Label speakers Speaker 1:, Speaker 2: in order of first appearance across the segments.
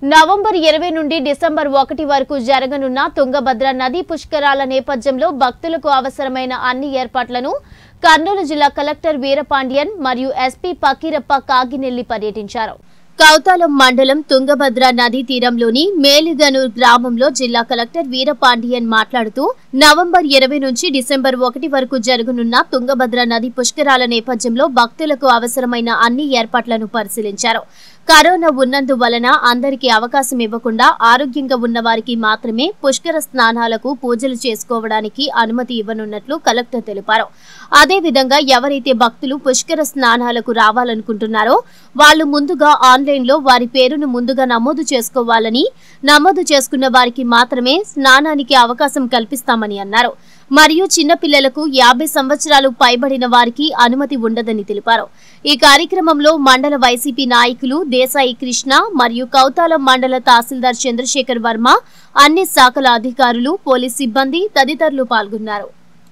Speaker 1: November ఇరవై నుండి December ఒకటి వరకు జరగనున్న తుంగభద్ర నదీ పుష్కరాల నేపథ్యంలో భక్తులకు అవసరమైన అన్ని ఏర్పాట్లను కర్నూలు జిల్లా కలెక్టర్ వీరపాండియన్ మరియు ఎస్పీ పకీరప్ప కాగినెల్లి పర్యటించారు కౌతాలం మండలం తుంగభద్ర నదీ తీరంలోని మేలిగనూర్ గ్రామంలో జిల్లా కలెక్టర్ వీరపాండియన్ మాట్లాడుతూ నవంబర్ ఇరవై నుంచి డిసెంబర్ ఒకటి వరకు జరగనున్న తుంగభద్ర నది పుష్కరాల నేపథ్యంలో భక్తులకు అవసరమైన అన్ని ఏర్పాట్లను పరిశీలించారు కరోనా ఉన్నందువలన అందరికీ అవకాశం ఇవ్వకుండా ఆరోగ్యంగా ఉన్న వారికి మాత్రమే పుష్కర స్నానాలకు పూజలు చేసుకోవడానికి అనుమతి ఇవ్వనున్నట్లు కలెక్టర్ తెలిపారు అదేవిధంగా ఎవరైతే భక్తులు పుష్కర స్నానాలకు రావాలనుకుంటున్నారో వాళ్ళు ముందుగా ఆన్లైన్లో వారి పేరును ముందుగా నమోదు చేసుకోవాలని నమోదు చేసుకున్న వారికి మాత్రమే స్నానానికి అవకాశం కల్పిస్తామని అన్నారు మరియు చిన్నపిల్లలకు యాభై సంవత్సరాలు పైబడిన వారికి అనుమతి ఉండదని తెలిపారు ఈ కార్యక్రమంలో మండల వైసీపీ నాయకులు దేశాయి కృష్ణ మరియు కౌతాలం మండల తహసీల్దార్ చంద్రశేఖర్ వర్మ అన్ని శాఖల అధికారులు పోలీస్ సిబ్బంది తదితరులు పాల్గొన్నారు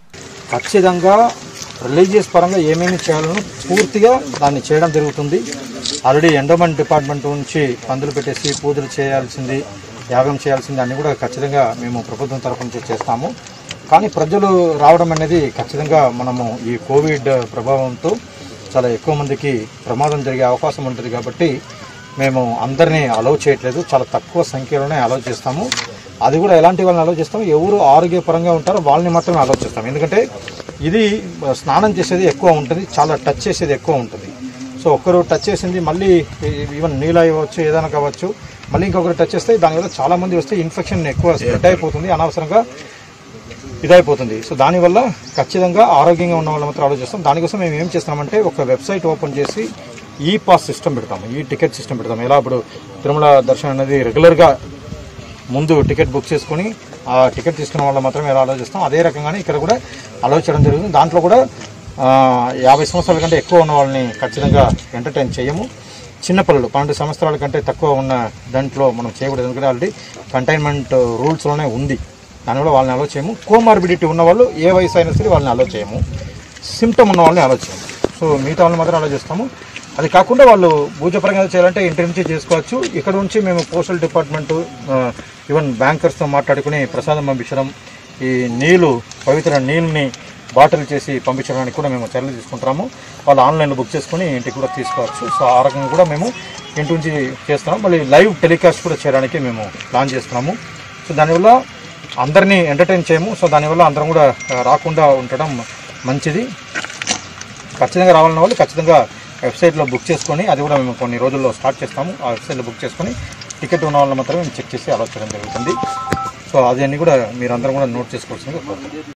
Speaker 2: ఖచ్చితంగా రిలీజియస్ పరంగా ఏమేమి చేయాలనో పూర్తిగా దాన్ని చేయడం జరుగుతుంది ఆల్రెడీ ఎండోమెంట్ డిపార్ట్మెంట్ నుంచి పందులు పెట్టేసి పూజలు చేయాల్సింది యాగం చేయాల్సింది అన్ని కూడా ఖచ్చితంగా మేము ప్రభుత్వం తరఫు నుంచి చేస్తాము కానీ ప్రజలు రావడం అనేది ఖచ్చితంగా మనము ఈ కోవిడ్ ప్రభావంతో చాలా ఎక్కువ మందికి ప్రమాదం జరిగే అవకాశం ఉంటుంది కాబట్టి మేము అందరినీ అలౌ చేయట్లేదు చాలా తక్కువ సంఖ్యలోనే అలౌ చేస్తాము అది కూడా ఎలాంటి వాళ్ళని అలౌ చేస్తాము ఎవరు ఆరోగ్యపరంగా ఉంటారో వాళ్ళని మాత్రమే అలౌ చేస్తాం ఎందుకంటే ఇది స్నానం చేసేది ఎక్కువ ఉంటుంది చాలా టచ్ చేసేది ఎక్కువ ఉంటుంది సో ఒక్కరు టచ్ చేసింది మళ్ళీ ఈవెన్ నీళ్ళు అవ్వచ్చు ఏదైనా కావచ్చు మళ్ళీ ఇంకొకరు టచ్ చేస్తే దానివల్ల చాలా మంది వస్తే ఇన్ఫెక్షన్ ఎక్కువ స్ప్రెడ్ అయిపోతుంది అనవసరంగా ఇదైపోతుంది సో దానివల్ల ఖచ్చితంగా ఆరోగ్యంగా ఉన్న వాళ్ళు మాత్రం ఆలోచిస్తాం దానికోసం మేము ఏం చేస్తామంటే ఒక వెబ్సైట్ ఓపెన్ చేసి ఈ పాస్ సిస్టమ్ పెడతాము ఈ టికెట్ సిస్టమ్ పెడతాం ఎలా ఇప్పుడు తిరుమల దర్శనం అనేది రెగ్యులర్గా ముందు టికెట్ బుక్ చేసుకొని ఆ టికెట్ తీసుకున్న వాళ్ళు మాత్రమే ఎలా ఆలోచిస్తాం అదే రకంగానే ఇక్కడ కూడా అలో చేయడం జరుగుతుంది దాంట్లో కూడా ఆ, యాభై సంవత్సరాల కంటే ఎక్కువ ఉన్న వాళ్ళని ఖచ్చితంగా ఎంటర్టైన్ చేయము చిన్నపిల్లలు పన్నెండు సంవత్సరాల కంటే తక్కువ ఉన్న దాంట్లో మనం చేయకూడదు ఎందుకంటే ఆల్రెడీ కంటైన్మెంట్ రూల్స్లోనే ఉంది దానివల్ల వాళ్ళని అలో చేయము కోమార్బిడిటీ ఉన్న వాళ్ళు ఏ వయసు అయినా సరే వాళ్ళని అలో చేయము సిమ్టమ్ ఉన్న వాళ్ళని అలో చేయము సో మిగతా వాళ్ళని మాత్రం అలో చేస్తాము అది కాకుండా వాళ్ళు పూజపరంగా చేయాలంటే ఇంటి నుంచి చేసుకోవచ్చు ఇక్కడ నుంచి మేము పోస్టల్ డిపార్ట్మెంటు ఈవెన్ బ్యాంకర్స్తో మాట్లాడుకుని ప్రసాదం పంపించడం ఈ నీళ్ళు పవిత్ర నీళ్ళని బాటిల్ చేసి పంపించడానికి కూడా మేము చర్యలు తీసుకుంటాము వాళ్ళు ఆన్లైన్లో బుక్ చేసుకుని ఇంటికి కూడా తీసుకోవచ్చు సో ఆ రకంగా కూడా మేము ఇంటి నుంచి చేస్తున్నాం మళ్ళీ లైవ్ టెలికాస్ట్ కూడా చేయడానికి మేము ప్లాన్ చేస్తున్నాము సో దానివల్ల అందరినీ ఎంటర్టైన్ చేయము సో దానివల్ల అందరం కూడా ఆ, రాకుండా ఉండడం మంచిది ఖచ్చితంగా రావాలన్న వాళ్ళు ఖచ్చితంగా వెబ్సైట్లో బుక్ చేసుకొని అది కూడా మేము కొన్ని రోజుల్లో స్టార్ట్ చేస్తాము ఆ వెబ్సైట్లో బుక్ చేసుకొని టికెట్ ఉన్న వాళ్ళని మాత్రమే మేము చెక్ చేసి ఆలోచించడం జరుగుతుంది సో అదన్నీ కూడా మీరందరం కూడా నోట్ చేసుకోవాల్సిందిగా కోరుతున్నాను